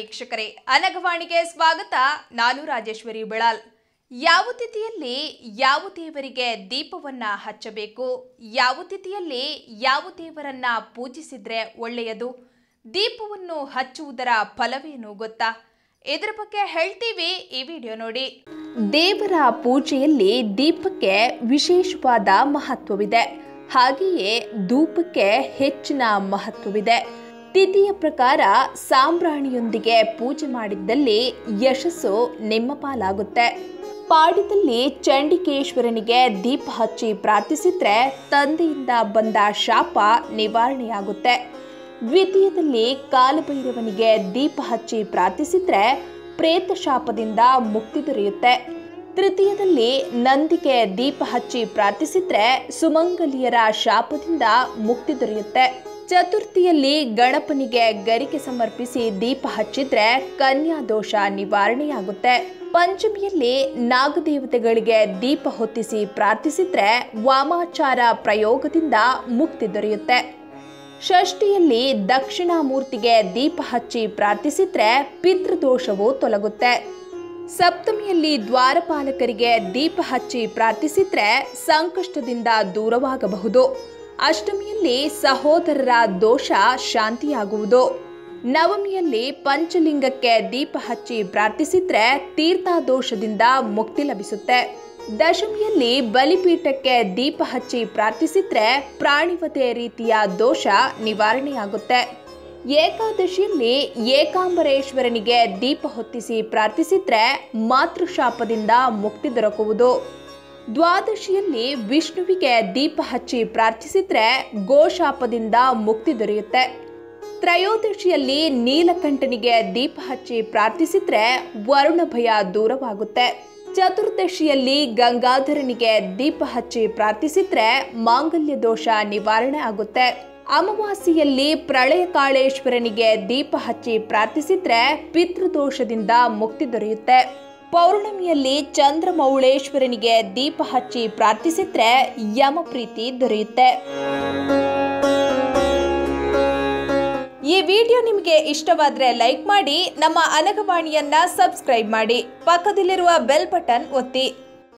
ವೀಕ್ಷಕರೇ ಅನಗವಾಣಿಗೆ ಸ್ವಾಗತ ನಾನು ರಾಜೇಶ್ವರಿ ಬೆಳಾಲ್ ಯಾವ ತಿಥಿಯಲ್ಲಿ ಯಾವ ದೇವರಿಗೆ ದೀಪವನ್ನ ಹಚ್ಚಬೇಕು ಯಾವ ತಿಥಿಯಲ್ಲಿ ಯಾವ ದೇವರನ್ನ ಪೂಜಿಸಿದ್ರೆ ಒಳ್ಳೆಯದು ದೀಪವನ್ನು ಹಚ್ಚುವುದರ ಫಲವೇನು ಗೊತ್ತಾ ಇದರ ಬಗ್ಗೆ ಹೇಳ್ತೀವಿ ಈ ವಿಡಿಯೋ ನೋಡಿ ದೇವರ ಪೂಜೆಯಲ್ಲಿ ದೀಪಕ್ಕೆ ವಿಶೇಷವಾದ ಮಹತ್ವವಿದೆ ಹಾಗೆಯೇ ಧೂಪಕ್ಕೆ ಹೆಚ್ಚಿನ ಮಹತ್ವವಿದೆ ತಿಥಿಯ ಪ್ರಕಾರ ಸಾಂಬ್ರಾಣಿಯೊಂದಿಗೆ ಪೂಜೆ ಮಾಡಿದ್ದಲ್ಲಿ ಯಶಸ್ಸು ನಿಮ್ಮ ಪಾಲಾಗುತ್ತೆ ಪಾಡ್ಯದಲ್ಲಿ ಚಂಡಿಕೇಶ್ವರನಿಗೆ ದೀಪ ಹಚ್ಚಿ ಪ್ರಾರ್ಥಿಸಿದ್ರೆ ತಂದೆಯಿಂದ ಬಂದ ಶಾಪ ನಿವಾರಣೆಯಾಗುತ್ತೆ ದ್ವಿತೀಯದಲ್ಲಿ ಕಾಲಭೈರವನಿಗೆ ದೀಪ ಹಚ್ಚಿ ಪ್ರಾರ್ಥಿಸಿದ್ರೆ ಪ್ರೇತ ಶಾಪದಿಂದ ಮುಕ್ತಿ ದೊರೆಯುತ್ತೆ ತೃತೀಯದಲ್ಲಿ ನಂದಿಗೆ ದೀಪ ಹಚ್ಚಿ ಪ್ರಾರ್ಥಿಸಿದ್ರೆ ಸುಮಂಗಲಿಯರ ಶಾಪದಿಂದ ಮುಕ್ತಿ ದೊರೆಯುತ್ತೆ ಚತುರ್ಥಿಯಲ್ಲಿ ಗಣಪನಿಗೆ ಗರಿಕೆ ಸಮರ್ಪಿಸಿ ದೀಪ ಹಚ್ಚಿದ್ರೆ ಕನ್ಯಾ ದೋಷ ನಿವಾರಣೆಯಾಗುತ್ತೆ ಪಂಚಮಿಯಲ್ಲಿ ನಾಗದೇವತೆಗಳಿಗೆ ದೀಪ ಹೊತ್ತಿಸಿ ಪ್ರಾರ್ಥಿಸಿದ್ರೆ ವಾಮಾಚಾರ ಪ್ರಯೋಗದಿಂದ ಮುಕ್ತಿ ದೊರೆಯುತ್ತೆ ಷಷ್ಠಿಯಲ್ಲಿ ದಕ್ಷಿಣಾಮೂರ್ತಿಗೆ ದೀಪ ಹಚ್ಚಿ ಪ್ರಾರ್ಥಿಸಿದ್ರೆ ಪಿತೃದೋಷವು ತೊಲಗುತ್ತೆ ಸಪ್ತಮಿಯಲ್ಲಿ ದ್ವಾರಪಾಲಕರಿಗೆ ದೀಪ ಹಚ್ಚಿ ಪ್ರಾರ್ಥಿಸಿದ್ರೆ ಸಂಕಷ್ಟದಿಂದ ದೂರವಾಗಬಹುದು ಅಷ್ಟಮಿಯಲ್ಲಿ ಸಹೋದರರ ದೋಷ ಶಾಂತಿಯಾಗುವುದು ನವಮಿಯಲ್ಲಿ ಪಂಚಲಿಂಗಕ್ಕೆ ದೀಪ ಹಚ್ಚಿ ಪ್ರಾರ್ಥಿಸಿದ್ರೆ ತೀರ್ಥದೋಷದಿಂದ ಮುಕ್ತಿ ಲಭಿಸುತ್ತೆ ದಶಮಿಯಲ್ಲಿ ಬಲಿಪೀಠಕ್ಕೆ ದೀಪ ಹಚ್ಚಿ ಪ್ರಾರ್ಥಿಸಿದ್ರೆ ಪ್ರಾಣಿವತೆ ರೀತಿಯ ದೋಷ ನಿವಾರಣೆಯಾಗುತ್ತೆ ಏಕಾದಶಿಯಲ್ಲಿ ಏಕಾಂಬರೇಶ್ವರನಿಗೆ ದೀಪ ಹೊತ್ತಿಸಿ ಪ್ರಾರ್ಥಿಸಿದ್ರೆ ಮಾತೃಶಾಪದಿಂದ ಮುಕ್ತಿ ದೊರಕುವುದು ದ್ವಾದಶಿಯಲ್ಲಿ ವಿಷ್ಣುವಿಗೆ ದೀಪ ಹಚ್ಚಿ ಪ್ರಾರ್ಥಿಸಿದ್ರೆ ಗೋಶಾಪದಿಂದ ಮುಕ್ತಿ ದೊರೆಯುತ್ತೆ ತ್ರಯೋದಶಿಯಲ್ಲಿ ನೀಲಕಂಠನಿಗೆ ದೀಪ ಹಚ್ಚಿ ಪ್ರಾರ್ಥಿಸಿದ್ರೆ ವರುಣ ಭಯ ದೂರವಾಗುತ್ತೆ ಚತುರ್ದಶಿಯಲ್ಲಿ ಗಂಗಾಧರನಿಗೆ ದೀಪ ಹಚ್ಚಿ ಪ್ರಾರ್ಥಿಸಿದ್ರೆ ಮಾಂಗಲ್ಯ ದೋಷ ನಿವಾರಣೆ ಆಗುತ್ತೆ ಅಮಾವಾಸ್ಯೆಯಲ್ಲಿ ಪ್ರಳಯ ಕಾಳೇಶ್ವರನಿಗೆ ದೀಪ ಹಚ್ಚಿ ಪ್ರಾರ್ಥಿಸಿದ್ರೆ ಪಿತೃದೋಷದಿಂದ ಮುಕ್ತಿ ದೊರೆಯುತ್ತೆ ಪೌರ್ಣಮಿಯಲ್ಲಿ ಚಂದ್ರಮೌಳೇಶ್ವರನಿಗೆ ದೀಪ ಹಚ್ಚಿ ಪ್ರಾರ್ಥಿಸಿದ್ರೆ ಯಮ ಪ್ರೀತಿ ದೊರೆಯುತ್ತೆ ಈ ವಿಡಿಯೋ ನಿಮಗೆ ಇಷ್ಟವಾದ್ರೆ ಲೈಕ್ ಮಾಡಿ ನಮ್ಮ ಅನಗವಾಣಿಯನ್ನ ಸಬ್ಸ್ಕ್ರೈಬ್ ಮಾಡಿ ಪಕ್ಕದಲ್ಲಿರುವ ಬೆಲ್ ಬಟನ್ ಒತ್ತಿ